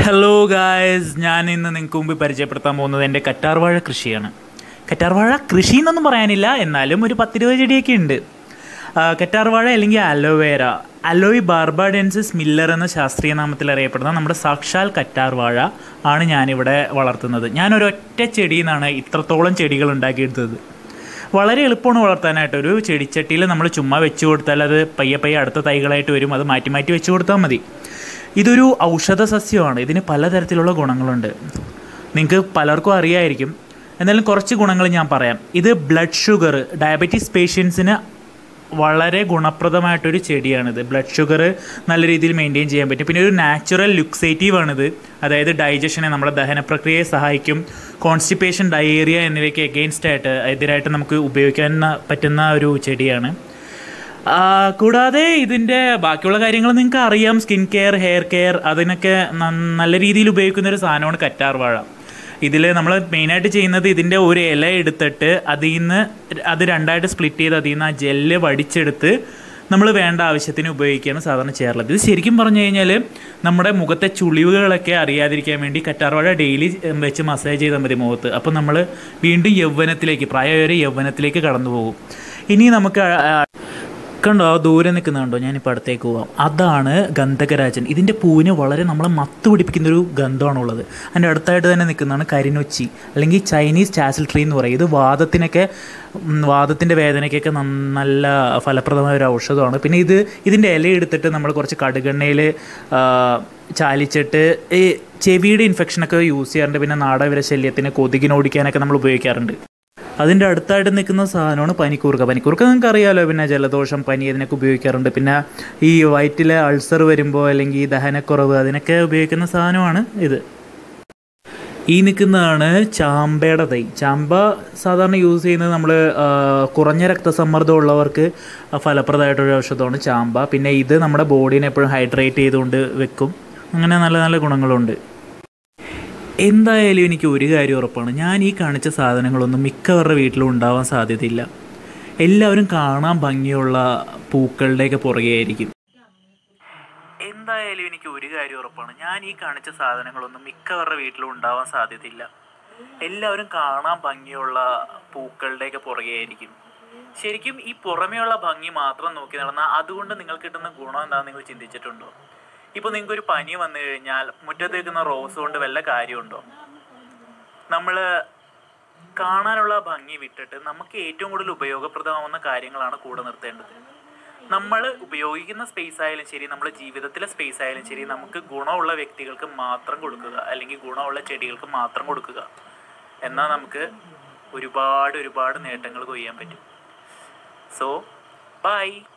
hello guys ഞാൻ ഇന്ന് നിങ്ങൾക്ക് മുമ്പ് പരിചയപ്പെടുത്താൻ പോകുന്നത് എൻ്റെ കറ്റാർവാഴ കൃഷിയാണ് കറ്റാർവാഴ കൃഷി എന്നൊന്നും പറയാനില്ല എന്നാലും ഒരു പത്തിരുപത് ചെടിയൊക്കെ ഉണ്ട് ആ, കറ്റാർവാഴ അല്ലെങ്കിൽ അലോവേര അലോയ് ബാർബാഡെൻസിസ് മില്ലർ എന്ന ശാസ്ത്രീയ നാമത്തിൽ അറിയപ്പെടുന്ന നമ്മുടെ സാക്ഷാൽ കറ്റാർവാഴ ആണ് ഞാനിവിടെ വളർത്തുന്നത് ഞാൻ ഒരൊറ്റ ചെടിയിൽ നിന്നാണ് ഇത്രത്തോളം ചെടികൾ ഉണ്ടാക്കിയെടുത്തത് വളരെ എളുപ്പമാണ് വളർത്താനായിട്ട് ഒരു ചെടിച്ചട്ടിയിൽ നമ്മൾ ചുമ്മാ വെച്ച് കൊടുത്താൽ അത് പയ്യെ പയ്യെ അടുത്ത തൈകളായിട്ട് വരും അത് മാറ്റി മാറ്റി വെച്ച് കൊടുത്താൽ മതി ഇതൊരു ഔഷധ സസ്യമാണ് ഇതിന് പലതരത്തിലുള്ള ഗുണങ്ങളുണ്ട് നിങ്ങൾക്ക് പലർക്കും അറിയായിരിക്കും എന്നാലും കുറച്ച് ഗുണങ്ങൾ ഞാൻ പറയാം ഇത് ബ്ലഡ് ഷുഗർ ഡയബറ്റീസ് പേഷ്യൻസിന് വളരെ ഗുണപ്രദമായിട്ടൊരു ചെടിയാണിത് ബ്ലഡ് ഷുഗർ നല്ല രീതിയിൽ മെയിൻറ്റെയിൻ ചെയ്യാൻ പറ്റും പിന്നെ ഒരു നാച്ചുറൽ ലുക്സേറ്റീവ് ആണിത് അതായത് ഡൈജഷനെ നമ്മുടെ ദഹന പ്രക്രിയയെ സഹായിക്കും കോൺസ്റ്റിപ്പേഷൻ ഡയേറിയ എന്നിവയ്ക്ക് എഗെയിൻസ്റ്റ് ആയിട്ട് എതിരായിട്ട് നമുക്ക് ഉപയോഗിക്കാൻ പറ്റുന്ന ഒരു ചെടിയാണ് ആ, കൂടാതെ ഇതിൻ്റെ ബാക്കിയുള്ള കാര്യങ്ങൾ നിങ്ങൾക്ക് അറിയാം സ്കിൻ കെയർ ഹെയർ കെയർ അതിനൊക്കെ നന്ന- നല്ല രീതിയിൽ ഉപയോഗിക്കുന്ന ഒരു സാധനമാണ് കറ്റാർ വാഴ ഇതിൽ നമ്മൾ മെയിനായിട്ട് ചെയ്യുന്നത് ഇതിൻ്റെ ഒരു ഇല എടുത്തിട്ട് അതിൽ നിന്ന് അത് രണ്ടായിട്ട് സ്പ്ലിറ്റ് ചെയ്ത് അതിൽ നിന്ന് ആ ജെല്ല് വടിച്ചെടുത്ത് നമ്മൾ വേണ്ട ആവശ്യത്തിന് ഉപയോഗിക്കുകയാണ് സാധാരണ ചെയ്യാറുള്ളത് ഇത് ശരിക്കും പറഞ്ഞു കഴിഞ്ഞാൽ നമ്മുടെ മുഖത്തെ ചുളിവുകളൊക്കെ അറിയാതിരിക്കാൻ വേണ്ടി കറ്റാർവാഴ ഡെയിലി വെച്ച് മസാജ് ചെയ്താൽ മതി മുഖത്ത് അപ്പോൾ നമ്മൾ വീണ്ടും യൗവനത്തിലേക്ക് പ്രായമായ യൗവനത്തിലേക്ക് കടന്നു പോകും ഇനി നമുക്ക് ആ- കണ്ടോ ആ ദൂരെ നിൽക്കുന്നുണ്ടോ ഞാനിപ്പോൾ അടുത്തേക്ക് പോവാം അതാണ് ഗന്ധകരാജൻ ഇതിൻ്റെ പൂവിന് വളരെ നമ്മളെ മത്ത് പിടിപ്പിക്കുന്ന ഒരു ഗന്ധമാണുള്ളത് അതിൻ്റെ അടുത്തായിട്ട് തന്നെ നിൽക്കുന്നതാണ് കരിനൊച്ചി അല്ലെങ്കിൽ ചൈനീസ് ചാസിൽ ട്രീ എന്ന് പറയും ഇത് വാദത്തിനൊക്കെ ഉം, വാദത്തിൻ്റെ വേദനയ്ക്കൊക്കെ നന്ന- നല്ല ഫലപ്രദമായ ഒരു ഔഷധമാണ് പിന്നെ ഇത് ഇതിൻ്റെ ഇല എടുത്തിട്ട് നമ്മൾ കുറച്ച് കടുകെണ്ണയിൽ ചാലിച്ചിട്ട് ഈ ചെവിയുടെ ഇൻഫെക്ഷനൊക്കെ യൂസ് ചെയ്യാറുണ്ട് പിന്നെ നാടകവിര ശല്യത്തിന് കൊതുകിനോടിക്കാനൊക്കെ നമ്മൾ ഉപയോഗിക്കാറുണ്ട് അതിൻ്റെ അടുത്തായിട്ട് നിൽക്കുന്ന സാധനമാണ് പനിക്കൂർക്ക പനിക്കൂർക്ക നിങ്ങൾക്ക് അറിയാമല്ലോ പിന്നെ ജലദോഷം പനി ഇതിനൊക്കെ ഉപയോഗിക്കാറുണ്ട് പിന്നെ ഈ വയറ്റിലെ അൾസർ വരുമ്പോൾ അല്ലെങ്കിൽ ദഹനക്കുറവ് അതിനൊക്കെ ഉപയോഗിക്കുന്ന സാധനമാണ് ഇത് ഈ നിൽക്കുന്നതാണ് ചാമ്പയുടെ തൈ ചാമ്പ സാധാരണ യൂസ് ചെയ്യുന്നത് നമ്മൾ കുറഞ്ഞ രക്തസമ്മർദ്ദം ഉള്ളവർക്ക് ഫലപ്രദമായിട്ടൊരു ഔഷധമാണ് ചാമ്പ പിന്നെ ഇത് നമ്മുടെ ബോഡീനെ എപ്പോഴും ഹൈഡ്രേറ്റ് ചെയ്തുകൊണ്ട് വെക്കും അങ്ങനെ നല്ല നല്ല ഗുണങ്ങളുണ്ട് എന്തായാലും എനിക്ക് ഒരു കാര്യം ഉറപ്പാണ് ഞാൻ ഈ കാണിച്ച സാധനങ്ങളൊന്നും മിക്കവരുടെ വീട്ടിലും ഉണ്ടാവാൻ സാധ്യതയില്ല എല്ലാവരും കാണാൻ ഭംഗിയുള്ള പൂക്കളുടെയൊക്കെ പുറകെ ആയിരിക്കും എന്തായാലും എനിക്ക് ഒരു കാര്യം ഉറപ്പാണ് ഞാൻ ഈ കാണിച്ച സാധനങ്ങളൊന്നും മിക്കവരുടെ വീട്ടിലും ഉണ്ടാവാൻ സാധ്യതയില്ല എല്ലാവരും കാണാൻ ഭംഗിയുള്ള പൂക്കളുടെയൊക്കെ പുറകെ ആയിരിക്കും ശരിക്കും ഈ പുറമേയുള്ള ഭംഗി മാത്രം നോക്കി നടന്നാൽ അതുകൊണ്ട് നിങ്ങൾക്ക് കിട്ടുന്ന ഗുണം എന്താണെന്ന് നിങ്ങൾ ചിന്തിച്ചിട്ടുണ്ടോ ഇപ്പോൾ നിങ്ങൾക്ക് ഒരു പനി വന്നു കഴിഞ്ഞാൽ മുറ്റത്ത് നിൽക്കുന്ന റോസ് കൊണ്ട് വല്ല കാര്യമുണ്ടോ നമ്മൾ കാണാനുള്ള ഭംഗി വിട്ടിട്ട് നമുക്ക് ഏറ്റവും കൂടുതൽ ഉപയോഗപ്രദമാവുന്ന കാര്യങ്ങളാണ് കൂടെ നിർത്തേണ്ടത് നമ്മൾ ഉപയോഗിക്കുന്ന സ്പേസ് ആയാലും ശരി നമ്മുടെ ജീവിതത്തിലെ സ്പേസ് ആയാലും ശരി നമുക്ക് ഗുണമുള്ള വ്യക്തികൾക്ക് മാത്രം കൊടുക്കുക അല്ലെങ്കിൽ ഗുണമുള്ള ചെടികൾക്ക് മാത്രം കൊടുക്കുക എന്നാൽ നമുക്ക് ഒരുപാട് ഒരുപാട് നേട്ടങ്ങൾ കൊയ്യാൻ പറ്റും സോ ബൈ